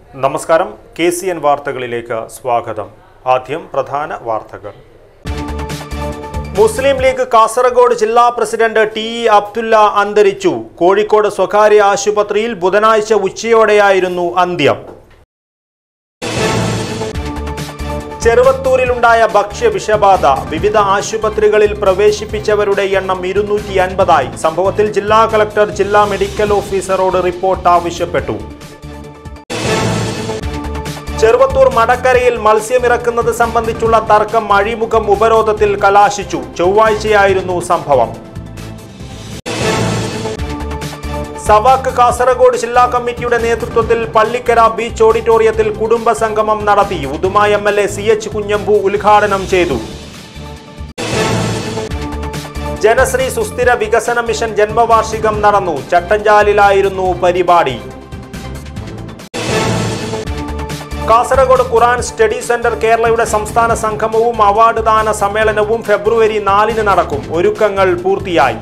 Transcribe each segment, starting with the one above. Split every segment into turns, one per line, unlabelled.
നമസ്കാരം K C N വാർത്തകളിലേക്ക് സ്വാഗതം ആദ്യം പ്രധാന വാർത്തകൾ മുസ്ലിം ലീഗ് കാസർഗോഡ് ജില്ലാ പ്രസിഡന്റ് ടി ഇ അബ്ദുല്ല അന്തരിച്ചു കോഴിക്കോട് സ്വകാര്യ ആശുപത്രിയിൽ ബുധനാഴ്ച ഉച്ചയോടെയായിരുന്നു അന്ത്യം ചെറുവത്തൂരിലുണ്ടായ ഭക്ഷ്യ വിഷബാധ വിവിധ ആശുപത്രികളിൽ പ്രവേശിപ്പിച്ചവരുടെ എണ്ണം ഇരുന്നൂറ്റി അൻപതായി സംഭവത്തിൽ ജില്ലാ കളക്ടർ ജില്ലാ മെഡിക്കൽ ഓഫീസറോട് റിപ്പോർട്ട് ആവശ്യപ്പെട്ടു ചെറുവത്തൂർ മടക്കരയിൽ മത്സ്യമിറക്കുന്നത് സംബന്ധിച്ചുള്ള തർക്കം അഴിമുഖം ഉപരോധത്തിൽ കലാശിച്ചു ചൊവ്വാഴ്ചയായിരുന്നു സംഭവം സവാക്ക് കാസർഗോഡ് ജില്ലാ കമ്മിറ്റിയുടെ നേതൃത്വത്തിൽ പള്ളിക്കര ബീച്ച് ഓഡിറ്റോറിയത്തിൽ കുടുംബ സംഗമം നടത്തി Uduma M L A C H Kunhambu ഉദ്ഘാടനം ചെയ്തു ജനശ്രീ സുസ്ഥിര വികസന മിഷൻ ജന്മവാർഷികം നടന്നു ചട്ടഞ്ചാലിലായിരുന്നു പരിപാടി കാസർഗോഡ് ഖുറാൻ സ്റ്റഡി സെന്റർ കേരളയുടെ സംസ്ഥാന സംഗമവും അവാർഡ് ദാന സമ്മേളനവും ഫെബ്രുവരി നാലിന് നടക്കും ഒരുക്കങ്ങൾ പൂർത്തിയായി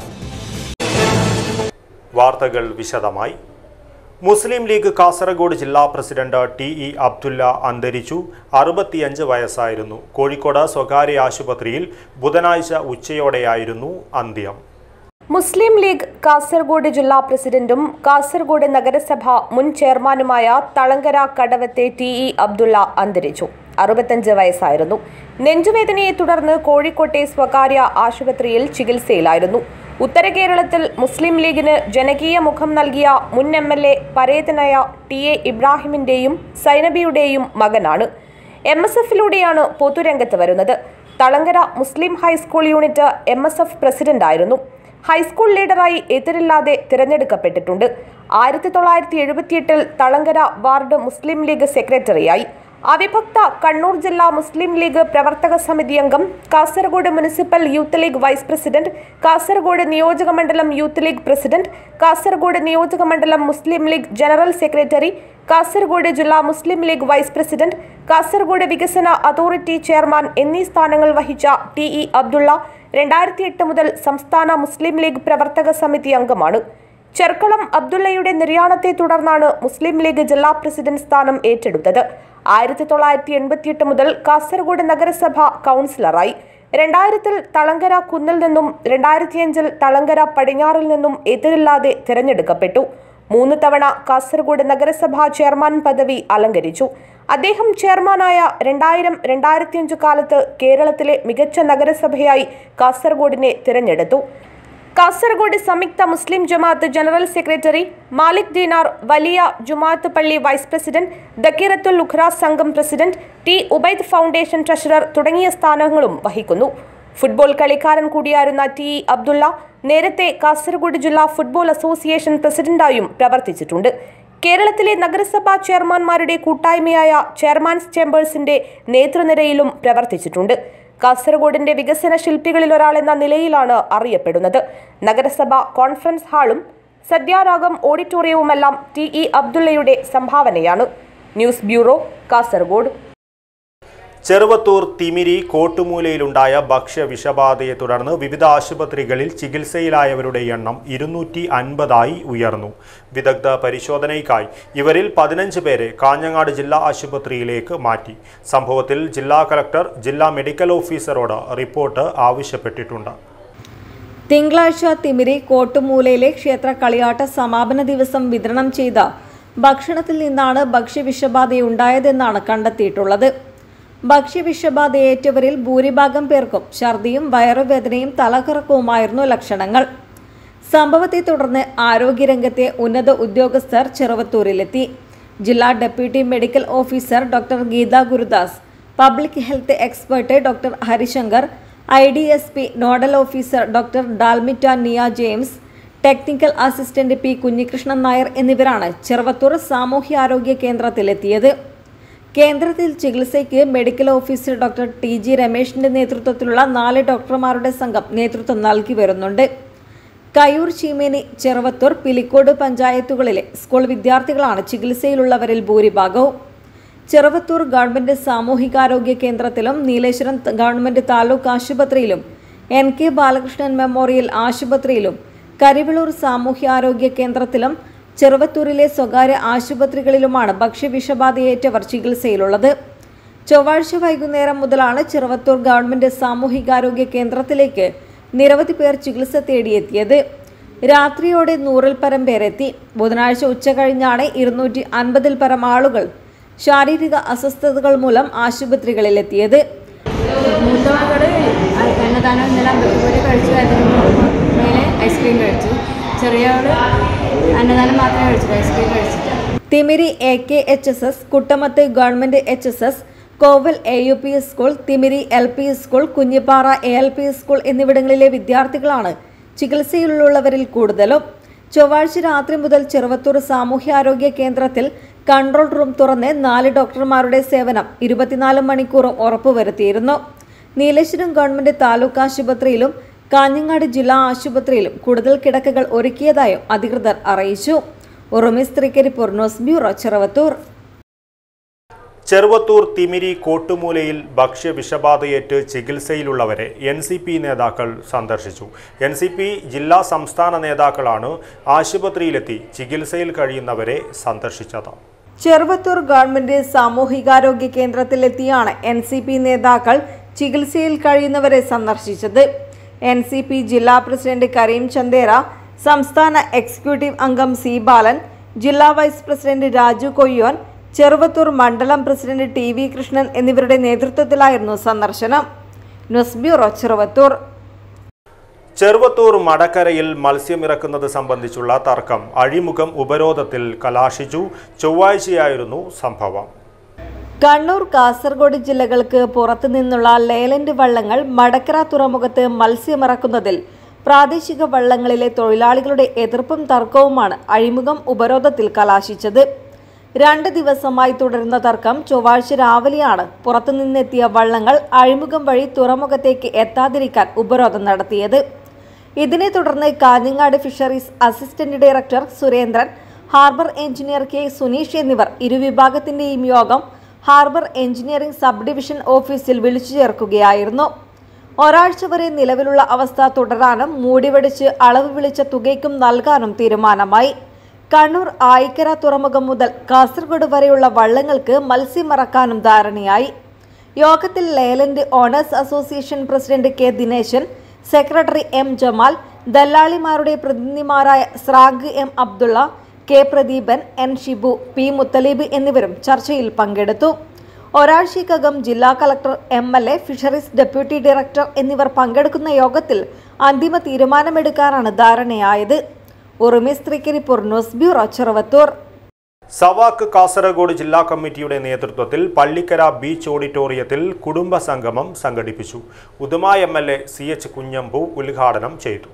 വാർത്തകൾ വിശദമായി മുസ്ലിം ലീഗ് കാസർഗോഡ് ജില്ലാ പ്രസിഡന്റ് ടി ഇ അബ്ദുല്ല അന്തരിച്ചു അറുപത്തിയഞ്ച് വയസ്സായിരുന്നു കോഴിക്കോട് സ്വകാര്യ ആശുപത്രിയിൽ ബുധനാഴ്ച ഉച്ചയോടെയായിരുന്നു അന്ത്യം
മുസ്ലിം ലീഗ് കാസർഗോഡ് ജില്ലാ പ്രസിഡന്റും കാസർഗോഡ് നഗരസഭ മുൻ ചെയർമാനുമായ തളങ്കര കടവത്തെ ടി ഇ അബ്ദുള്ള അന്തരിച്ചു അറുപത്തഞ്ച് വയസ്സായിരുന്നു നെഞ്ചുവേദനയെ തുടർന്ന് കോഴിക്കോട്ടെ സ്വകാര്യ ആശുപത്രിയിൽ ചികിത്സയിലായിരുന്നു ഉത്തര കേരളത്തിൽ മുസ്ലിം ലീഗിന് ജനകീയ മുഖം നൽകിയ മുൻ എം എൽ എ പരേതനായ ടി എ ഇബ്രാഹിമിന്റെയും സൈനബിയുടെയും മകനാണ് എം എസ് എഫിലൂടെയാണ് പൊതുരംഗത്ത് വരുന്നത് Thalangara Muslim high school unit M S F പ്രസിഡന്റായിരുന്നു ഹൈസ്കൂൾ ലീഡറായി എതിരില്ലാതെ തിരഞ്ഞെടുക്കപ്പെട്ടിട്ടുണ്ട് ആയിരത്തി തൊള്ളായിരത്തി എഴുപത്തിയെട്ടിൽ തളങ്കര വാർഡ് മുസ്ലിം ലീഗ് സെക്രട്ടറിയായി അവിഭക്ത കണ്ണൂർ ജില്ലാ മുസ്ലിം ലീഗ് പ്രവർത്തക സമിതി അംഗം Kasaragod municipal youth league vice president Kasaragod നിയോജക മണ്ഡലം യൂത്ത് ലീഗ് പ്രസിഡന്റ് കാസർഗോഡ് നിയോജക മണ്ഡലം Muslim league general secretary Kasaragod ജില്ലാ Muslim league vice president Kasaragod വികസന അതോറിറ്റി ചെയർമാൻ എന്നീ സ്ഥാനങ്ങൾ വഹിച്ച ടി ഇ അബ്ദുള്ള രണ്ടായിരത്തി എട്ട് മുതൽ സംസ്ഥാന മുസ്ലിം ലീഗ് പ്രവർത്തക സമിതി അംഗമാണ് ചെർക്കളം അബ്ദുള്ളയുടെ നിര്യാണത്തെ തുടർന്നാണ് മുസ്ലിം ലീഗ് ജില്ലാ പ്രസിഡന്റ് സ്ഥാനം ഏറ്റെടുത്തത് ആയിരത്തി തൊള്ളായിരത്തി എൺപത്തിയെട്ട് മുതൽ കാസർഗോഡ് നഗരസഭ കൗൺസിലറായി രണ്ടായിരത്തിൽ തളങ്കര കുന്നിൽ നിന്നും രണ്ടായിരത്തിയഞ്ചിൽ തളങ്കര പടിഞ്ഞാറിൽ നിന്നും എതിരില്ലാതെ തിരഞ്ഞെടുക്കപ്പെട്ടു മൂന്ന് തവണ കാസർഗോഡ് നഗരസഭാ ചെയർമാൻ പദവി അലങ്കരിച്ചു അദ്ദേഹം ചെയർമാനായ രണ്ടായിരം രണ്ടായിരത്തിയഞ്ച് കാലത്ത് കേരളത്തിലെ മികച്ച നഗരസഭയായി കാസർഗോഡിനെ തിരഞ്ഞെടുത്തു കാസർഗോഡ് സംയുക്ത മുസ്ലിം ജമാഅത്ത് ജനറൽ സെക്രട്ടറി മാലിക് ദീനാർ വലിയ ജുമാഅത്ത് പള്ളി വൈസ് പ്രസിഡന്റ് ദക്കീറത്തുൽ ഉഖ്ര സംഘം president T Ubaid foundation treasurer തുടങ്ങിയ സ്ഥാനങ്ങളും വഹിക്കുന്നു ഫുട്ബോൾ കളിക്കാരൻ കൂടിയായിരുന്ന ടി ഇ അബ്ദുള്ള നേരത്തെ കാസർഗോഡ് ജില്ലാ ഫുട്ബോൾ അസോസിയേഷൻ പ്രസിഡന്റായും പ്രവർത്തിച്ചിട്ടുണ്ട് കേരളത്തിലെ നഗരസഭാ ചെയർമാൻമാരുടെ കൂട്ടായ്മയായ ചെയർമാൻസ് ചേംബേഴ്സിന്റെ നേതൃനിരയിലും പ്രവർത്തിച്ചിട്ടുണ്ട് കാസർഗോഡിന്റെ വികസന ശില്പികളിൽ ഒരാളെന്ന നിലയിലാണ് അറിയപ്പെടുന്നത് നഗരസഭ കോൺഫറൻസ് ഹാളും സദ്യാരാഗം ഓഡിറ്റോറിയവുമെല്ലാം ടി ഇ അബ്ദുള്ളയുടെ സംഭാവനയാണ് ന്യൂസ് ബ്യൂറോ കാസർഗോഡ്
ചെറുവത്തൂർ തിമിരി കോട്ടുമൂലയിലുണ്ടായ ഭക്ഷ്യ വിഷബാധയെ തുടർന്ന് വിവിധ ആശുപത്രികളിൽ ചികിത്സയിലായവരുടെ എണ്ണം ഇരുന്നൂറ്റി അൻപതായി ഉയർന്നു വിദഗ്ധ പരിശോധനയ്ക്കായി ഇവരിൽ പതിനഞ്ച് പേരെ കാഞ്ഞങ്ങാട് ജില്ലാ ആശുപത്രിയിലേക്ക് മാറ്റി സംഭവത്തിൽ ജില്ലാ കളക്ടർ ജില്ലാ മെഡിക്കൽ ഓഫീസറോട് റിപ്പോർട്ട് ആവശ്യപ്പെട്ടിട്ടുണ്ട്
തിങ്കളാഴ്ച തിമിരി കോട്ടുമൂലയിലെ ക്ഷേത്ര കളിയാട്ട സമാപന ദിവസം വിതരണം ചെയ്ത ഭക്ഷണത്തിൽ നിന്നാണ് ഭക്ഷ്യവിഷബാധയുണ്ടായതെന്നാണ് കണ്ടെത്തിയിട്ടുള്ളത് ഭക്ഷ്യവിഷബാധയേറ്റവരിൽ ഭൂരിഭാഗം പേർക്കും ഛർദിയും വയറുവേദനയും തലകറക്കവുമായിരുന്നു ലക്ഷണങ്ങൾ സംഭവത്തെ തുടർന്ന് ആരോഗ്യരംഗത്തെ ഉന്നത ഉദ്യോഗസ്ഥർ ചെറുവത്തൂരിലെത്തി ജില്ലാ deputy medical officer doctor Geetha Gurudas public health expert doctor Harishankar I D S P nodal officer doctor Dalmitta Nia James technical assistant P Kunhikrishnan Nair എന്നിവരാണ് ചെറുവത്തൂർ സാമൂഹ്യാരോഗ്യ കേന്ദ്രത്തിലെത്തിയത് കേന്ദ്രത്തിൽ ചികിത്സയ്ക്ക് medical officer doctor T G രമേശിന്റെ നേതൃത്വത്തിലുള്ള നാല് ഡോക്ടർമാരുടെ സംഘം നേതൃത്വം നൽകി വരുന്നുണ്ട് കയ്യൂർ ചീമേനി ചെറുവത്തൂർ പിലിക്കോട് പഞ്ചായത്തുകളിലെ സ്കൂൾ വിദ്യാർത്ഥികളാണ് ചികിത്സയിലുള്ളവരിൽ ഭൂരിഭാഗവും ചെറുവത്തൂർ ഗവൺമെന്റ് സാമൂഹികാരോഗ്യ കേന്ദ്രത്തിലും നീലേശ്വരം ത- ഗവൺമെന്റ് താലൂക്ക് ആശുപത്രിയിലും എൻ കെ ബാലകൃഷ്ണൻ മെമ്മോറിയൽ ആശുപത്രിയിലും കരിവിളൂർ സാമൂഹ്യാരോഗ്യ കേന്ദ്രത്തിലും ചെറുവത്തൂരിലെ സ്വകാര്യ ആശുപത്രികളിലുമാണ് ഭക്ഷ്യവിഷബാധയേറ്റവർ ചികിത്സയിലുള്ളത് ചൊവ്വാഴ്ച വൈകുന്നേരം മുതലാണ് ചെറുവത്തൂർ ഗവൺമെന്റ് സാമൂഹികാരോഗ്യ കേന്ദ്രത്തിലേക്ക് നിരവധി പേർ ചികിത്സ തേടിയെത്തിയത് രാത്രിയോടെ നൂറിൽ പരം പേരെത്തി ബുധനാഴ്ച ഉച്ച കഴിഞ്ഞാണ് ഇരുന്നൂറ്റി അൻപതിൽ പരം ആളുകൾ ശാരീരിക അസ്വസ്ഥതകൾ മൂലം ആശുപത്രികളിലെത്തിയത്
മൂത്ത മകള് അന്നദാനം ഇന്നലെ അമ്പലത്തിൽ കഴിച്ചു അതിന് മേലെ ഐസ്ക്രീം കഴിച്ചു ചെറിയ ആള് അന്നദാനം മാത്രമേ കഴിച്ചില്ല ഐസ്ക്രീം കഴിച്ചില്ല
Thimiri A K H S S Kuttamath government H S S Koval A U P school Thimiri L P school Kunhippara A L P school എന്നിവിടങ്ങളിലെ വിദ്യാർത്ഥികളാണ് ചികിത്സയിലുള്ളവരിൽ കൂടുതലും ചൊവ്വാഴ്ച രാത്രി മുതൽ ചെറുവത്തൂർ സാമൂഹ്യാരോഗ്യ കേന്ദ്രത്തിൽ കൺട്രോൾ റൂം തുറന്ന് നാല് ഡോക്ടർമാരുടെ സേവനം ഇരുപത്തിനാല് മണിക്കൂറും ഉറപ്പുവരുത്തിയിരുന്നു നീലേശ്വരം ഗവൺമെന്റ് താലൂക്ക് ആശുപത്രിയിലും കാഞ്ഞങ്ങാട് ജില്ലാ ആശുപത്രിയിലും കൂടുതൽ കിടക്കകൾ ഒരുക്കിയതായും അധികൃതർ അറിയിച്ചു ഉറുമിസ് തൃക്കരിപ്പൂർ ന്യൂസ് ബ്യൂറോ ചെറുവത്തൂർ
ചെറുവത്തൂർ തിമിരി കോട്ടുമൂലയിൽ ഭക്ഷ്യവിഷബാധയേറ്റ് ചികിത്സയിലുള്ളവരെ എൻ സി പി നേതാക്കൾ സന്ദർശിച്ചു എൻ സി പി ജില്ലാ സംസ്ഥാന നേതാക്കളാണ് ആശുപത്രിയിലെത്തി ചികിത്സയിൽ കഴിയുന്നവരെ സന്ദർശിച്ചത്
ചെറുവത്തൂർ ഗവൺമെന്റ് സാമൂഹികാരോഗ്യ കേന്ദ്രത്തിലെത്തിയാണ് എൻ സി പി നേതാക്കൾ ചികിത്സയിൽ കഴിയുന്നവരെ സന്ദർശിച്ചത് എൻ സി പി ജില്ലാ പ്രസിഡന്റ് കരീം ചന്ദേര സംസ്ഥാന എക്സിക്യൂട്ടീവ് അംഗം സി ബാലൻ ജില്ലാ വൈസ് പ്രസിഡന്റ് രാജു കൊയ്യോൻ ചെറുവത്തൂർ മണ്ഡലം പ്രസിഡന്റ് ടി വി കൃഷ്ണൻ എന്നിവരുടെ നേതൃത്വത്തിലായിരുന്നു സന്ദർശനം ന്യൂസ് ബ്യൂറോ ചെറുവത്തൂർ
ചെറുവത്തൂർ മടക്കരയിൽ മത്സ്യമിറക്കുന്നത് സംബന്ധിച്ചുള്ള തർക്കം അഴിമുഖം ഉപരോധത്തിൽ കലാശിച്ചു ചൊവ്വാഴ്ചയായിരുന്നു സംഭവം
കണ്ണൂർ കാസർഗോഡ് ജില്ലകൾക്ക് പുറത്തു നിന്നുള്ള ലേലന്റ് വള്ളങ്ങൾ മടക്കര തുറമുഖത്ത് മത്സ്യമിറക്കുന്നതിൽ പ്രാദേശിക വള്ളങ്ങളിലെ തൊഴിലാളികളുടെ എതിർപ്പും തർക്കവുമാണ് അഴിമുഖം ഉപരോധത്തിൽ കലാശിച്ചത് രണ്ട് ദിവസമായി തുടരുന്ന തർക്കം ചൊവ്വാഴ്ച രാവിലെയാണ് പുറത്തുനിന്നെത്തിയ വള്ളങ്ങൾ അഴിമുഖം വഴി തുറമുഖത്തേക്ക് എത്താതിരിക്കാൻ ഉപരോധം നടത്തിയത് ഇതിനെ തുടർന്ന് Kanhangad fisheries assistant director Surendran harbour engineer K Suneesh എന്നിവർ ഇരുവിഭാഗത്തിന്റെയും യോഗം ഹാർബർ എഞ്ചിനീയറിംഗ് സബ് ഡിവിഷൻ ഓഫീസിൽ വിളിച്ചു ചേർക്കുകയായിരുന്നു ഒരാഴ്ച വരെ നിലവിലുള്ള അവസ്ഥ തുടരാനും മൂടിവെടിച്ച് അളവ് വിളിച്ച തുകയ്ക്കും നൽകാനും തീരുമാനമായി കണ്ണൂർ ആയിക്കര തുറമുഖം മുതൽ കാസർഗോഡ് വരെയുള്ള വള്ളങ്ങൾക്ക് മത്സ്യമിറക്കാനും ധാരണയായി യോഗത്തിൽ ലേലന്റ് owners association president K Dineshan secretary M Jamal ദല്ലാളിമാരുടെ പ്രതിനിധിമാരായ സ്രാഗ് M Abdulla K Pradeepan N Shibu P Muthaleeb എന്നിവരും ചർച്ചയിൽ പങ്കെടുത്തു ഒരാഴ്ചയ്ക്കകം ജില്ലാ collector M L A fisheries deputy director എന്നിവർ പങ്കെടുക്കുന്ന യോഗത്തിൽ അന്തിമ തീരുമാനമെടുക്കാനാണ് ധാരണയായത് ഉറുമിസ് തൃക്കരിപ്പൂർ ന്യൂസ് ബ്യൂറോ ചെറുവത്തൂർ
സവാക്ക് കാസർഗോഡ് ജില്ലാ കമ്മിറ്റിയുടെ നേതൃത്വത്തിൽ പള്ളിക്കര ബീച്ച് ഓഡിറ്റോറിയത്തിൽ കുടുംബ സംഗമം സംഘടിപ്പിച്ചു Uduma M L A C H Kunhambu ഉദ്ഘാടനം ചെയ്തു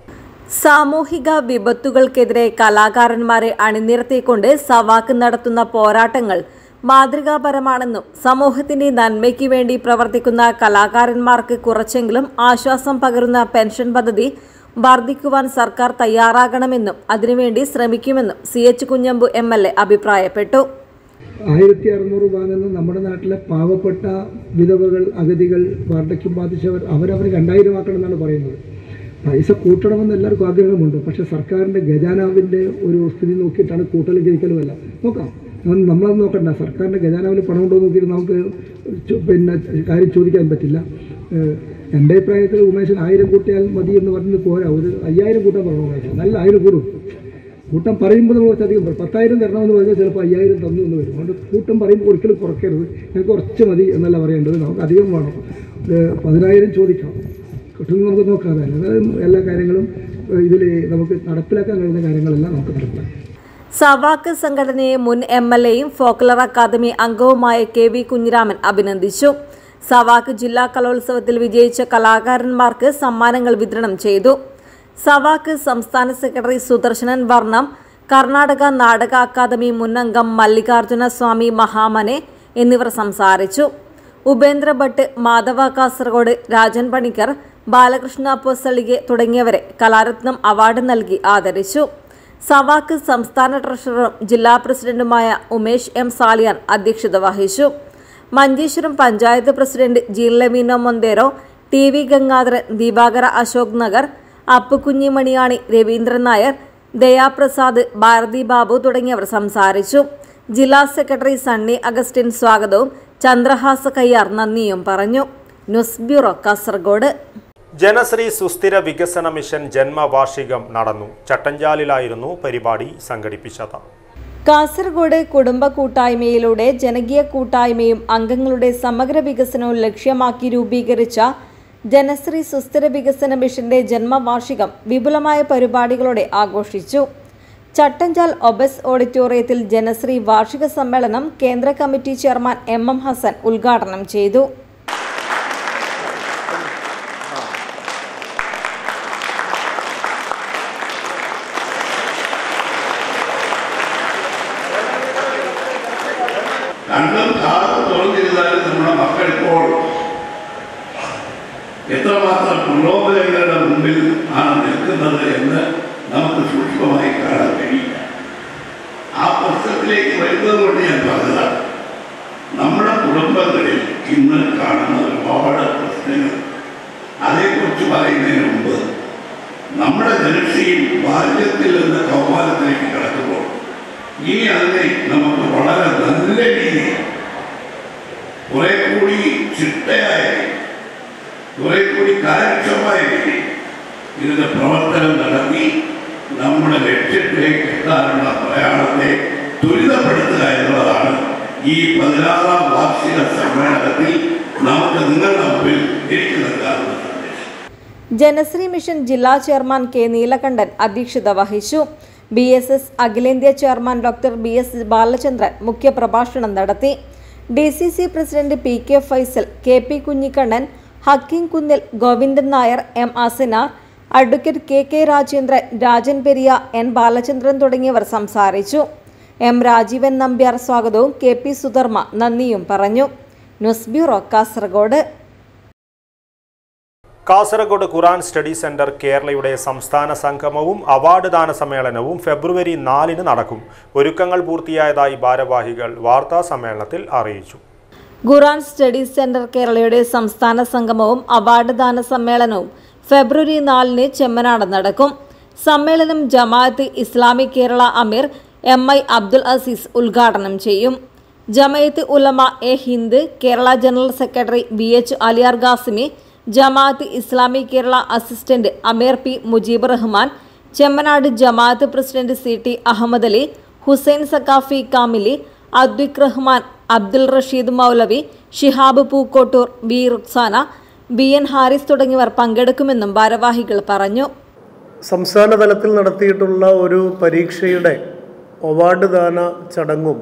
സാമൂഹിക വിപത്തുകൾക്കെതിരെ കലാകാരന്മാരെ അണിനിരത്തിക്കൊണ്ട് സവാക്ക് നടത്തുന്ന പോരാട്ടങ്ങൾ മാതൃകാപരമാണെന്നും സമൂഹത്തിന്റെ നന്മയ്ക്ക് വേണ്ടി പ്രവർത്തിക്കുന്ന കലാകാരന്മാർക്ക് കുറച്ചെങ്കിലും ആശ്വാസം പകരുന്ന പെൻഷൻ പദ്ധതി വർദ്ധിക്കുവാൻ സർക്കാർ തയ്യാറാകണമെന്നും അതിനുവേണ്ടി ശ്രമിക്കുമെന്നും C H Kunhambu M L A അഭിപ്രായപ്പെട്ടു
ആയിരത്തി അറുന്നൂറ് രൂപ നിന്ന് നമ്മുടെ നാട്ടിലെ പാവപ്പെട്ട വിധവകൾ അഗതികൾ വാർദ്ധക്യം ബാധിച്ചവർ അവരവർ രണ്ടായിരം ആക്കണം എന്നാണ് പറയുന്നത് പൈസ കൂട്ടണമെന്ന് എല്ലാവർക്കും ആഗ്രഹമുണ്ട് പക്ഷേ സർക്കാരിൻ്റെ ഖജാനാവിൻ്റെ ഒരു സ്ഥിതി നോക്കിയിട്ടാണ് കൂട്ടലും ജയിക്കലുമല്ല നോക്കാം അത് നമ്മളത് നോക്കണ്ട സർക്കാരിൻ്റെ ഖജാനാവിൽ പണം ഉണ്ടോ എന്ന് നോക്കിയിട്ട് നമുക്ക് ചോ- പിന്നെ കാര്യം ചോദിക്കാൻ പറ്റില്ല ഏഹ് എൻ്റെ അഭിപ്രായത്തിൽ ഉമേശൻ ആയിരം കൂട്ടിയാൽ മതി എന്ന് പറഞ്ഞത് പോരാ ഒരു അയ്യായിരം കൂട്ടാൻ പറഞ്ഞു ഉമേശൻ നല്ല ആയിരം കൂടും കൂട്ടം പറയുമ്പോൾ നമ്മൾ കുറച്ചധികം പറയും പത്തായിരം തരണമെന്ന് പറഞ്ഞാൽ ചിലപ്പോൾ അയ്യായിരം തന്നു എന്ന് വരും അതുകൊണ്ട് കൂട്ടം പറയുമ്പോൾ ഒരിക്കലും കുറയ്ക്കരുത് ഞങ്ങൾക്ക് കുറച്ച് മതി എന്നല്ല പറയേണ്ടത് നമുക്ക് അധികം വേണം ഇത് പതിനായിരം ചോദിക്കണം കിട്ടുന്നത് നമുക്ക് നോക്കാതെ അല്ലാതെ എല്ലാ കാര്യങ്ങളും ഇതിൽ നമുക്ക് നടപ്പിലാക്കാൻ കഴിയുന്ന കാര്യങ്ങളെല്ലാം നമുക്ക് നടപ്പിലാക്കാം
സവാക്ക് സംഘടനയെ മുൻ എം എൽ എയും ഫോക്ലർ അക്കാദമി അംഗവുമായ കെ വി കുഞ്ഞിരാമൻ അഭിനന്ദിച്ചു സവാക്ക് ജില്ലാ കലോത്സവത്തിൽ വിജയിച്ച കലാകാരന്മാർക്ക് സമ്മാനങ്ങൾ വിതരണം ചെയ്തു സവാക്ക് സംസ്ഥാന സെക്രട്ടറി സുദർശനൻ വർണ്ണം കർണാടക നാടക അക്കാദമി മുൻ അംഗം മല്ലികാർജുന സ്വാമി മഹാമനെ എന്നിവർ സംസാരിച്ചു ഉപേന്ദ്ര ഭട്ട് മാധവ കാസർഗോഡ് രാജൻ പണിക്കർ ബാലകൃഷ്ണ പൊസളികെ തുടങ്ങിയവരെ കലാരത്നം അവാർഡ് നൽകി ആദരിച്ചു സവാക്ക് സംസ്ഥാന ട്രഷററും ജില്ലാ പ്രസിഡന്റുമായ ഉമേഷ് എം സാലിയാൻ അധ്യക്ഷത വഹിച്ചു മഞ്ചേശ്വരം പഞ്ചായത്ത് പ്രസിഡന്റ് ജീർലമീനോ മൊന്തേരോ ടി വി ഗംഗാധരൻ ദീപാകര അശോക് നഗർ അപ്പുകുഞ്ഞിമണിയാണി രവീന്ദ്രൻ നായർ ദയാപ്രസാദ് ഭാരതി ബാബു തുടങ്ങിയവർ സംസാരിച്ചു ജില്ലാ സെക്രട്ടറി സണ്ണി അഗസ്റ്റിൻ സ്വാഗതവും ചന്ദ്രഹാസ കയ്യാർ നന്ദിയും പറഞ്ഞു ന്യൂസ് ബ്യൂറോ കാസർഗോഡ്
ജനശ്രീ സുസ്ഥിര വികസന മിഷൻ ജന്മവാർഷികം നടന്നു ചട്ടഞ്ചാലിലായിരുന്നു പരിപാടി സംഘടിപ്പിച്ചത്
കാസർഗോഡ് കുടുംബ കൂട്ടായ്മയിലൂടെ ജനകീയ കൂട്ടായ്മയും അംഗങ്ങളുടെ സമഗ്ര വികസനവും ലക്ഷ്യമാക്കി രൂപീകരിച്ച ജനശ്രീ സുസ്ഥിര വികസന മിഷന്റെ ജന്മവാർഷികം വിപുലമായ പരിപാടികളോടെ ആഘോഷിച്ചു ചട്ടഞ്ചാൽ ഒബസ് ഓഡിറ്റോറിയത്തിൽ ജനശ്രീ വാർഷിക സമ്മേളനം കേന്ദ്ര committee chairman M M Hassan ഉദ്ഘാടനം ചെയ്തു
കണ്ടും കാതും തുറന്നിരുന്നാലും നമ്മുടെ മക്കൾ ഇപ്പോൾ എത്രമാത്രം പ്രലോഭനങ്ങളുടെ മുമ്പിൽ ആണ് നിൽക്കുന്നത് എന്ന് നമുക്ക് സൂക്ഷ്മമായി കാണാൻ കഴിയില്ല ആ പ്രശ്നത്തിലേക്ക് വരുന്നത് കൊണ്ട് ഞാൻ പറഞ്ഞതാണ് നമ്മുടെ കുടുംബങ്ങളിൽ ഇന്ന് കാണുന്ന ഒരുപാട് പ്രശ്നങ്ങൾ അതേക്കുറിച്ച് പറയുന്നതിന് മുമ്പ് നമ്മുടെ ജനക്ഷയും ബാല്യത്തിൽ നിന്ന് കൗമാരത്തിലേക്ക് കിടക്കുമ്പോൾ ഇനി അതിനെ നമുക്ക് വളരെ നല്ല രീതിയിൽ കുറെ കൂടി ചിട്ടയായ രീതിയിൽ, കുറെ കൂടി കാര്യക്ഷമമായ രീതിയിൽ ഇതിന്റെ പ്രവർത്തനം നടത്തി നമ്മുടെ ലക്ഷ്യത്തിലേക്ക് എത്താനുള്ള പ്രയാണത്തെ ത്വരിതപ്പെടുത്തുക എന്നുള്ളതാണ് ഈ പതിനാറാം വാർഷിക സമ്മേളനത്തിൽ നമുക്ക് നിങ്ങളുടെ മുമ്പിൽ എനിക്ക് നൽകാറുള്ള സന്ദേശം
ജനശ്രീ മിഷൻ ജില്ലാ ചെയർമാൻ കെ നീലകണ്ഠൻ അധ്യക്ഷത വഹിച്ചു ബി എസ് എസ് അഖിലേന്ത്യാ chairman doctor B S Balachandran മുഖ്യപ്രഭാഷണം നടത്തി D C C president P K Faisal K P Kunhikannan Hakeem Kunnil Govindan Nair M Asinar advocate K K Rajendran Rajan Periya N Balachandran തുടങ്ങിയവർ സംസാരിച്ചു എം രാജീവൻ നമ്പ്യാർ സ്വാഗതവും കെ പി സുധർമ്മ നന്ദിയും പറഞ്ഞു news bureau Kasaragod
Kasaragod Quran study centre കേരളയുടെ സംസ്ഥാന സംഗമവും അവാർഡ് ദാന സമ്മേളനവും ഫെബ്രുവരി നാലിന് നടക്കും ഒരുക്കങ്ങൾ പൂർത്തിയായതായി ഭാരവാഹികൾ വാർത്താ സമ്മേളനത്തിൽ അറിയിച്ചു
ഖുറാൻ സ്റ്റഡി സെന്റർ കേരളയുടെ സംസ്ഥാന സംഗമവും അവാർഡ് ദാന സമ്മേളനവും ഫെബ്രുവരി നാലിന് ചെമ്മനാട് നടക്കും സമ്മേളനം ജമാഅത്ത് ഇസ്ലാമി കേരള അമീർ എം ഐ അബ്ദുൽ അസീസ് ഉദ്ഘാടനം ചെയ്യും Jamiat Ulama e Hind Kerala general secretary B H Aliyar Qasimi Jamaat Islami Kerala assistant Ameer P Mujeeb Rahman Chemnad Jamaat president C T Ahmed Ali Hussain Saqafi Kamili Adwik Rahman Abdul Rasheed Maulavi Shihab Pookkottur V Ruksana B N Harris തുടങ്ങിയവർ പങ്കെടുക്കുമെന്നും ഭാരവാഹികൾ പറഞ്ഞു
സംസ്ഥാന തലത്തിൽ നടത്തിയിട്ടുള്ള ഒരു പരീക്ഷയുടെ അവാർഡ് ദാന ചടങ്ങും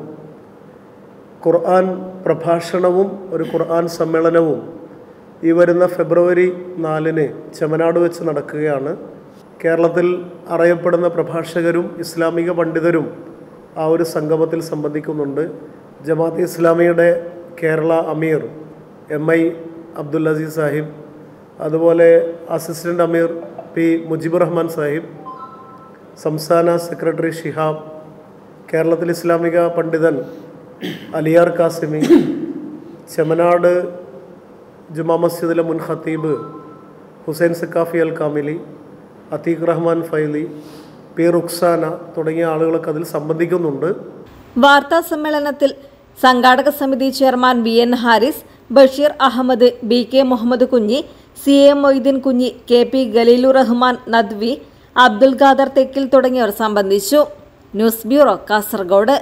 ഖുർആൻ പ്രഭാഷണവും ഒരു ഖുർആൻ സമ്മേളനവും ഈ വരുന്ന ഫെബ്രുവരി നാലിന് ചെമനാട് വെച്ച് നടക്കുകയാണ് കേരളത്തിൽ അറിയപ്പെടുന്ന പ്രഭാഷകരും ഇസ്ലാമിക പണ്ഡിതരും ആ ഒരു സംഗമത്തിൽ സംബന്ധിക്കുന്നുണ്ട് ജമാഅത്ത് ഇസ്ലാമിയുടെ കേരള അമീർ എം ഐ അബ്ദുൽ അസീസ് സാഹിബ് അതുപോലെ അസിസ്റ്റൻ്റ് അമീർ പി മുജിബുർ റഹ്മാൻ സാഹിബ് സംസ്ഥാന സെക്രട്ടറി ഷിഹാബ് കേരളത്തിൽ ഇസ്ലാമിക പണ്ഡിതൻ അലിയാർ കാസിമി ചെമനാട് ജുമാ മസ്ജിദിലെ മുൻ ഖത്തീബ് ഹുസൈൻ സക്കാഫി അൽ കാമിലി അത്തീഖ് റഹ്മാൻ ഫൈലി പി റുക്സാന തുടങ്ങിയ ആളുകളൊക്കെ അതിൽ സംബന്ധിക്കുന്നുണ്ട്
വാർത്താ സമ്മേളനത്തിൽ സംഘാടക സമിതി chairman V N Harris Basheer Ahmed B K Muhammad Kunhi C A Moideen Kunhi K P Khaleelur Rahman Nadvi Abdul Khader Thekkil തുടങ്ങിയവർ സംബന്ധിച്ചു news bureau Kasaragod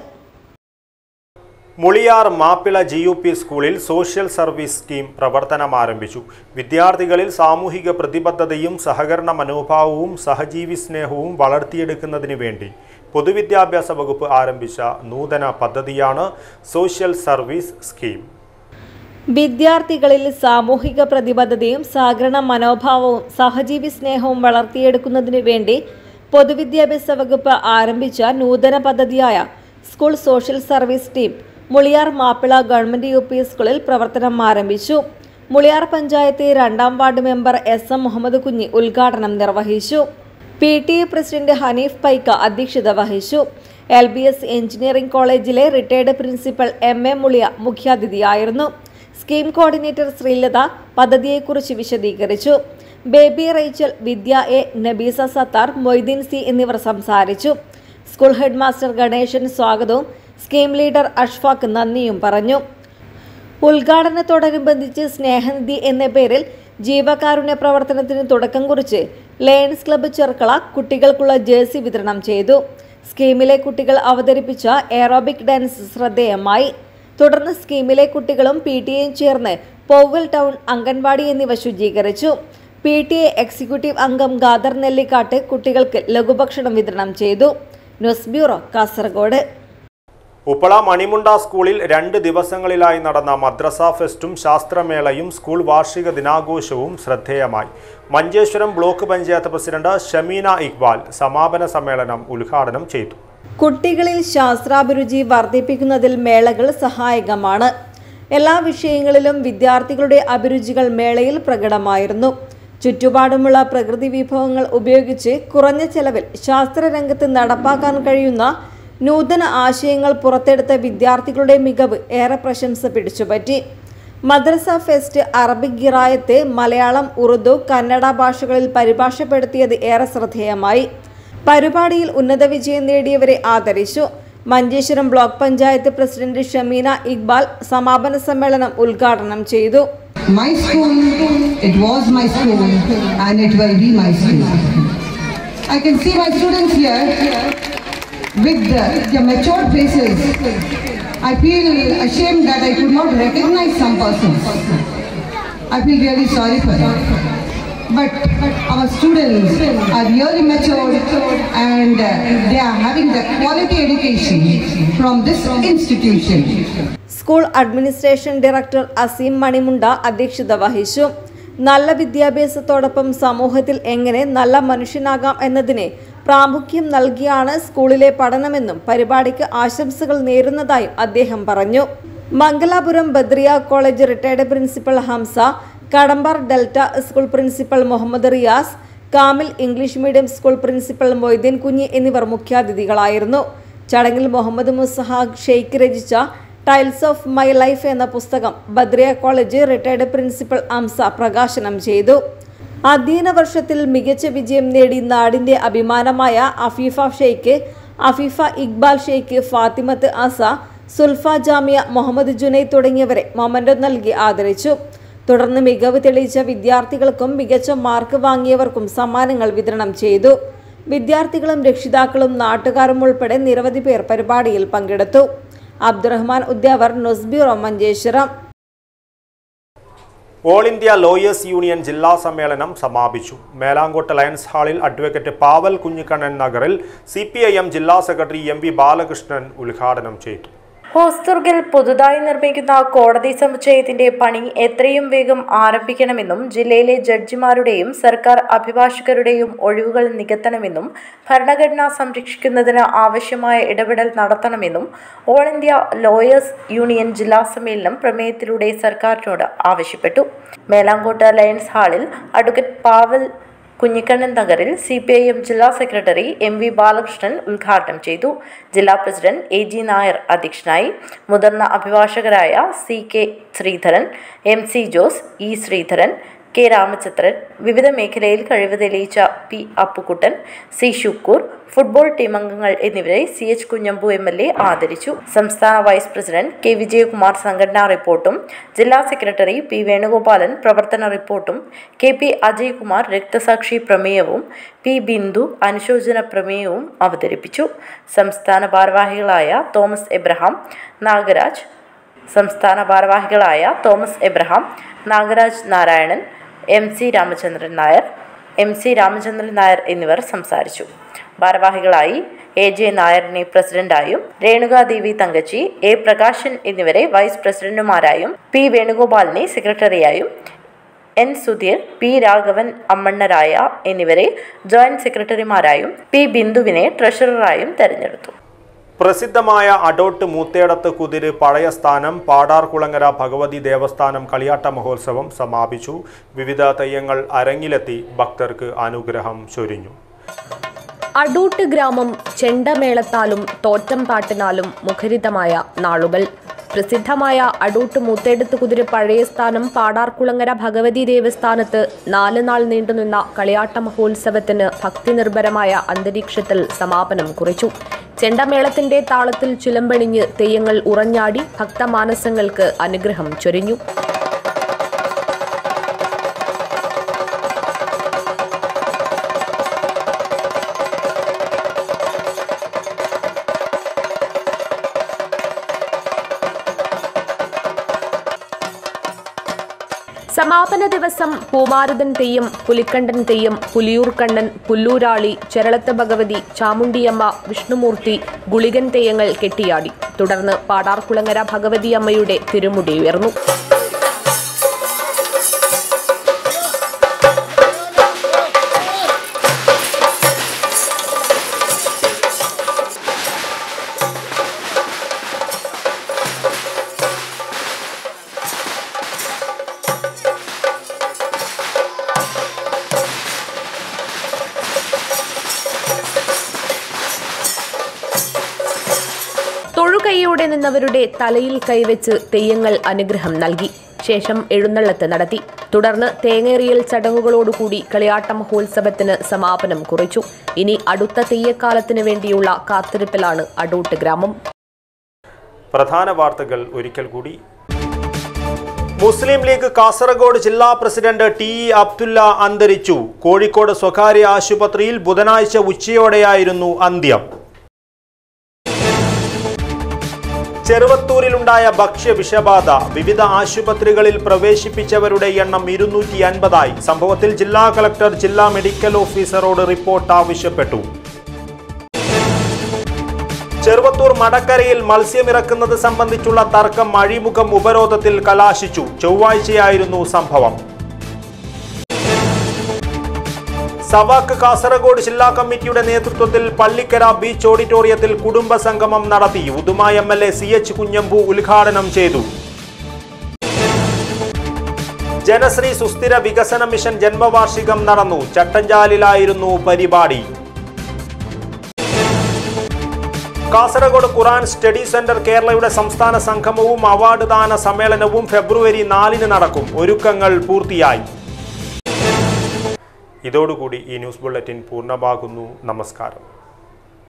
Muliyar Mappila G U P സ്കൂളിൽ സോഷ്യൽ സർവീസ് സ്കീം പ്രവർത്തനം ആരംഭിച്ചു വിദ്യാർത്ഥികളിൽ സാമൂഹിക പ്രതിബദ്ധതയും സഹകരണ മനോഭാവവും സഹജീവി സ്നേഹവും വളർത്തിയെടുക്കുന്നതിന് വേണ്ടി പൊതുവിദ്യാഭ്യാസ വകുപ്പ് ആരംഭിച്ച നൂതന പദ്ധതിയാണ് സോഷ്യൽ സർവീസ് സ്കീം
വിദ്യാർത്ഥികളിൽ സാമൂഹിക പ്രതിബദ്ധതയും സഹകരണ മനോഭാവവും സഹജീവി സ്നേഹവും വളർത്തിയെടുക്കുന്നതിനു വേണ്ടി പൊതുവിദ്യാഭ്യാസ വകുപ്പ് ആരംഭിച്ച നൂതന പദ്ധതിയായ school social service team Muliyar Mappila government U P സ്കൂളിൽ പ്രവർത്തനം ആരംഭിച്ചു മുളിയാർ പഞ്ചായത്ത് രണ്ടാം ward member S M Muhammad Kunhi ഉദ്ഘാടനം നിർവഹിച്ചു P T A president Haneef Paika അധ്യക്ഷത വഹിച്ചു എൽ ബി എസ് എഞ്ചിനീയറിംഗ് കോളേജിലെ retired principal M A Muliya മുഖ്യാതിഥിയായിരുന്നു സ്കീം കോർഡിനേറ്റർ ശ്രീലത പദ്ധതിയെക്കുറിച്ച് വിശദീകരിച്ചു ബേബി റേച്ചൽ വിദ്യ എ നബീസ സത്താർ മൊയ്തീൻ സി എന്നിവർ സംസാരിച്ചു സ്കൂൾ ഹെഡ് മാസ്റ്റർ ഗണേശൻ സ്വാഗതവും സ്കീം ലീഡർ അഷ്ഫാഖ് നന്ദിയും പറഞ്ഞു ഉദ്ഘാടനത്തോടനുബന്ധിച്ച് സ്നേഹനിധി എന്ന പേരിൽ ജീവകാരുണ്യ പ്രവർത്തനത്തിന് തുടക്കം കുറിച്ച് ലയൺസ് ക്ലബ്ബ് ചെർക്കള കുട്ടികൾക്കുള്ള ജേഴ്സി വിതരണം ചെയ്തു സ്കീമിലെ കുട്ടികൾ അവതരിപ്പിച്ച എയറോബിക് ഡാൻസ് ശ്രദ്ധേയമായി തുടർന്ന് സ്കീമിലെ കുട്ടികളും പി ടി എയും ചേർന്ന് പൗവൽ ടൗൺ അംഗൻവാടി എന്നിവ ശുചീകരിച്ചു പി ടി എ എക്സിക്യൂട്ടീവ് അംഗം ഖാദർ നെല്ലിക്കാട്ട് കുട്ടികൾക്ക് ലഘുഭക്ഷണം വിതരണം ചെയ്തു ന്യൂസ് ബ്യൂറോ കാസർഗോഡ്
ഉപ്പള മണിമുണ്ട സ്കൂളിൽ രണ്ട് ദിവസങ്ങളിലായി നടന്ന മദ്രസ ഫെസ്റ്റും ശാസ്ത്രമേളയും സ്കൂൾ വാർഷിക ദിനാഘോഷവും ശ്രദ്ധേയമായി മഞ്ചേശ്വരം ബ്ലോക്ക് പഞ്ചായത്ത് പ്രസിഡന്റ് ഷമീന ഇക്ബാൽ സമാപന സമ്മേളനം ഉദ്ഘാടനം ചെയ്തു
കുട്ടികളിൽ ശാസ്ത്രാഭിരുചി വർദ്ധിപ്പിക്കുന്നതിൽ മേളകൾ സഹായകമാണ് എല്ലാ വിഷയങ്ങളിലും വിദ്യാർത്ഥികളുടെ അഭിരുചികൾ മേളയിൽ പ്രകടമായിരുന്നു ചുറ്റുപാടുമുള്ള പ്രകൃതി വിഭവങ്ങൾ ഉപയോഗിച്ച് കുറഞ്ഞ ചെലവിൽ ശാസ്ത്രരംഗത്ത് നടപ്പാക്കാൻ കഴിയുന്ന നൂതന ആശയങ്ങൾ പുറത്തെടുത്ത വിദ്യാർത്ഥികളുടെ മികവ് ഏറെ പ്രശംസ പിടിച്ചുപറ്റി മദ്രസ ഫെസ്റ്റ് അറബിക് ഗിറായത്ത് മലയാളം ഉറുദു കന്നഡ ഭാഷകളിൽ പരിഭാഷപ്പെടുത്തിയത് ഏറെ ശ്രദ്ധേയമായി പരിപാടിയിൽ ഉന്നത വിജയം നേടിയവരെ ആദരിച്ചു മഞ്ചേശ്വരം ബ്ലോക്ക് പഞ്ചായത്ത് പ്രസിഡന്റ് ഷമീന ഇക്ബാൽ സമാപന സമ്മേളനം ഉദ്ഘാടനം ചെയ്തു
My school, it was my school and it will be my school. I can see my students here with the, their matured faces. I feel ashamed that I could not recognize some persons. I feel really sorry for them. But, but our students are really matured and uh, they are having the quality education from this institution.
School administration director Azeem Manimunda അധ്യക്ഷത വഹിച്ചു നല്ല വിദ്യാഭ്യാസത്തോടൊപ്പം സമൂഹത്തിൽ എങ്ങനെ നല്ല മനുഷ്യനാകാം എന്നതിന് പ്രാമുഖ്യം നൽകിയാണ് സ്കൂളിലെ പഠനമെന്നും പരിപാടിക്ക് ആശംസകൾ നേരുന്നതായും അദ്ദേഹം പറഞ്ഞു Mangalapuram Badriya college retired principal Hamsa Kadambar delta school principal Muhammad Riyas Kamil English medium school principal Moideen Kunhi എന്നിവർ മുഖ്യാതിഥികളായിരുന്നു ചടങ്ങിൽ മുഹമ്മദ് മുസഹാഖ് ഷെയ്ഖ് രചിച്ച ടൈൽസ് ഓഫ് മൈ ലൈഫ് എന്ന പുസ്തകം Badriya college retired principal Hamsa പ്രകാശനം ചെയ്തു അധ്യയന വർഷത്തിൽ മികച്ച വിജയം നേടി നാടിന്റെ അഭിമാനമായ അഫീഫ ഷെയ്ഖ് അഫീഫ ഇക്ബാൽ ഷെയ്ഖ് ഫാത്തിമത്ത് അസ സുൽഫ ജാമിയ മുഹമ്മദ് ജുനൈ തുടങ്ങിയവരെ മൊമൻറ്റോ നൽകി ആദരിച്ചു തുടർന്ന് മികവ് തെളിയിച്ച വിദ്യാർത്ഥികൾക്കും മികച്ച മാർക്ക് വാങ്ങിയവർക്കും സമ്മാനങ്ങൾ വിതരണം ചെയ്തു വിദ്യാർത്ഥികളും രക്ഷിതാക്കളും നാട്ടുകാരും ഉൾപ്പെടെ നിരവധി പേർ പരിപാടിയിൽ പങ്കെടുത്തു Abdurahman Udyavar news bureau Manjeshwaram
all India lawyers union ജില്ലാ സമ്മേളനം സമാപിച്ചു മേലാങ്കോട്ട് ലയൺസ് ഹാളിൽ അഡ്വക്കേറ്റ് പാവൽ കുഞ്ഞിക്കണ്ണൻ നഗറിൽ സി ജില്ലാ സെക്രട്ടറി എം വി ബാലകൃഷ്ണൻ ഉദ്ഘാടനം ചെയ്തു
ഹോസ്ദുർഗിൽ പുതുതായി നിർമ്മിക്കുന്ന കോടതി സമുച്ചയത്തിന്റെ പണി എത്രയും വേഗം ആരംഭിക്കണമെന്നും ജില്ലയിലെ ജഡ്ജിമാരുടെയും സർക്കാർ അഭിഭാഷകരുടെയും ഒഴിവുകൾ നികത്തണമെന്നും ഭരണഘടന സംരക്ഷിക്കുന്നതിന് ആവശ്യമായ ഇടപെടൽ നടത്തണമെന്നും ഓൾ ഇന്ത്യ ലോയേഴ്സ് യൂണിയൻ ജില്ലാ സമ്മേളനം പ്രമേയത്തിലൂടെ സർക്കാരിനോട് ആവശ്യപ്പെട്ടു മേലാങ്കോട്ട് ലയൺസ് ഹാളിൽ അഡ്വക്കേറ്റ് പാവൽ കുഞ്ഞിക്കണ്ണൻ നഗറിൽ സി പി ഐ എം ജില്ലാ സെക്രട്ടറി എം വി ബാലകൃഷ്ണൻ ഉദ്ഘാടനം ചെയ്തു ജില്ലാ പ്രസിഡന്റ് എ ജി നായർ അധ്യക്ഷനായി മുതിർന്ന അഭിഭാഷകരായ C K Sreedharan M C Jose E Sreedharan K Ramachandran വിവിധ മേഖലയിൽ കഴിവ് തെളിയിച്ച P Appukkuttan C Shukkoor football team അംഗങ്ങൾ എന്നിവരെ C H Kunhambu M L A ആദരിച്ചു സംസ്ഥാന വൈസ് പ്രസിഡന്റ് കെ വിജയകുമാർ സംഘടനാ റിപ്പോർട്ടും ജില്ലാ സെക്രട്ടറി പി വേണുഗോപാലൻ പ്രവർത്തന റിപ്പോർട്ടും കെ പി അജയ്കുമാർ രക്തസാക്ഷി പ്രമേയവും പി ബിന്ദു അനുശോചന പ്രമേയവും അവതരിപ്പിച്ചു സംസ്ഥാന ഭാരവാഹികളായ തോമസ് എബ്രഹാം നാഗരാജ് സംസ്ഥാന ഭാരവാഹികളായ Thomas Abraham Nagaraj Narayanan M C Ramachandran Nair M C Ramachandran Nair എന്നിവർ സംസാരിച്ചു ഭാരവാഹികളായി എ ജെ നായറിനെ പ്രസിഡന്റായും രേണുകാദേവി തങ്കച്ചി എ പ്രകാശൻ എന്നിവരെ വൈസ് പ്രസിഡന്റുമാരായും പി വേണുഗോപാലിനെ സെക്രട്ടറിയായും എൻ സുധീർ പി രാഘവൻ അമ്മണ്ണരായ എന്നിവരെ ജോയിന്റ് സെക്രട്ടറിമാരായും പി ബിന്ദുവിനെ ട്രഷററായും തെരഞ്ഞെടുത്തു
പ്രസിദ്ധമായ അടോട്ട് മൂത്തേടത്ത് കുതിര് പഴയ സ്ഥാനം പാടാർകുളങ്ങര ഭഗവതി ദേവസ്ഥാനം കളിയാട്ട മഹോത്സവം സമാപിച്ചു വിവിധ തെയ്യങ്ങൾ അരങ്ങിലെത്തി ഭക്തർക്ക് അനുഗ്രഹം ചൊരിഞ്ഞു
അടൂട്ട് ഗ്രാമം ചെണ്ടമേളത്താലും തോറ്റം പാട്ടിനാലും മുഖരിതമായ നാളുകൾ പ്രസിദ്ധമായ അടൂട്ട് മൂത്തേടത്ത് കുതിര പഴയ സ്ഥാനം പാടാർകുളങ്ങര ഭഗവതി ദേവസ്ഥാനത്ത് നാല് നാൾ നീണ്ടുനിന്ന കളിയാട്ട മഹോത്സവത്തിന് ഭക്തിനിർഭരമായ അന്തരീക്ഷത്തിൽ സമാപനം കുറിച്ചു ചെണ്ടമേളത്തിന്റെ താളത്തിൽ ചിലമ്പണിഞ്ഞ് തെയ്യങ്ങൾ ഉറഞ്ഞാടി ഭക്തമാനസങ്ങൾക്ക് അനുഗ്രഹം ചൊരിഞ്ഞു സമാപന ദിവസം പൂമാരുതൻ തെയ്യം പുലിക്കണ്ടൻ തെയ്യം പുലിയൂർക്കണ്ണൻ പുല്ലൂരാളി ചെരളത്ത് ഭഗവതി ചാമുണ്ടിയമ്മ വിഷ്ണുമൂർത്തി ഗുളികൻ തെയ്യങ്ങൾ കെട്ടിയാടി തുടർന്ന് പാടാർകുളങ്ങര ഭഗവതി അമ്മയുടെ തിരുമുടി ഉയർന്നു തൊഴുകൈയോടെ നിന്നവരുടെ തലയിൽ കൈവച്ച് തെയ്യങ്ങൾ അനുഗ്രഹം നൽകി ശേഷം എഴുന്നള്ളത്ത് നടത്തി തുടർന്ന് തേങ്ങേറിയൽ ചടങ്ങുകളോടുകൂടി കളിയാട്ട മഹോത്സവത്തിന് സമാപനം കുറിച്ചു ഇനി അടുത്ത തെയ്യക്കാലത്തിന് വേണ്ടിയുള്ള കാത്തിരിപ്പിലാണ് അടൂട്ട് ഗ്രാമം
പ്രധാന വാർത്തകൾ ഒരിക്കൽ കൂടി മുസ്ലിം ലീഗ് കാസർഗോഡ് ജില്ലാ പ്രസിഡന്റ് ടി ഇ അബ്ദുല്ല അന്തരിച്ചു കോഴിക്കോട് സ്വകാര്യ ആശുപത്രിയിൽ ബുധനാഴ്ച ഉച്ചയോടെയായിരുന്നു അന്ത്യം ചെറുവത്തൂരിലുണ്ടായ ഭക്ഷ്യ വിഷബാധ വിവിധ ആശുപത്രികളിൽ പ്രവേശിപ്പിച്ചവരുടെ എണ്ണം ഇരുന്നൂറ്റി അൻപതായി സംഭവത്തിൽ ജില്ലാ കളക്ടർ ജില്ലാ മെഡിക്കൽ ഓഫീസറോട് റിപ്പോർട്ട് ആവശ്യപ്പെട്ടു ചെറുവത്തൂർ മടക്കരയിൽ മത്സ്യമിറക്കുന്നത് സംബന്ധിച്ചുള്ള തർക്കം അഴിമുഖം ഉപരോധത്തിൽ കലാശിച്ചു ചൊവ്വാഴ്ചയായിരുന്നു സംഭവം സവാക്ക് കാസർഗോഡ് ജില്ലാ കമ്മിറ്റിയുടെ നേതൃത്വത്തിൽ പള്ളിക്കര ബീച്ച് ഓഡിറ്റോറിയത്തിൽ കുടുംബ സംഗമം നടത്തി Uduma M L A C H Kunhambu ഉദ്ഘാടനം ചെയ്തു ജനശ്രീ സുസ്ഥിര വികസന മിഷൻ ജന്മവാർഷികം നടന്നു ചട്ടഞ്ചാലിലായിരുന്നു പരിപാടി കാസർഗോഡ് ഖുറാൻ സ്റ്റഡി സെന്റർ കേരളയുടെ സംസ്ഥാന സംഗമവും അവാർഡ് ദാന സമ്മേളനവും ഫെബ്രുവരി നാലിന് നടക്കും ഒരുക്കങ്ങൾ പൂർത്തിയായി ഇതോടുകൂടി ഈ ന്യൂസ് ബുള്ളറ്റിൻ പൂർണ്ണമാകുന്നു നമസ്കാരം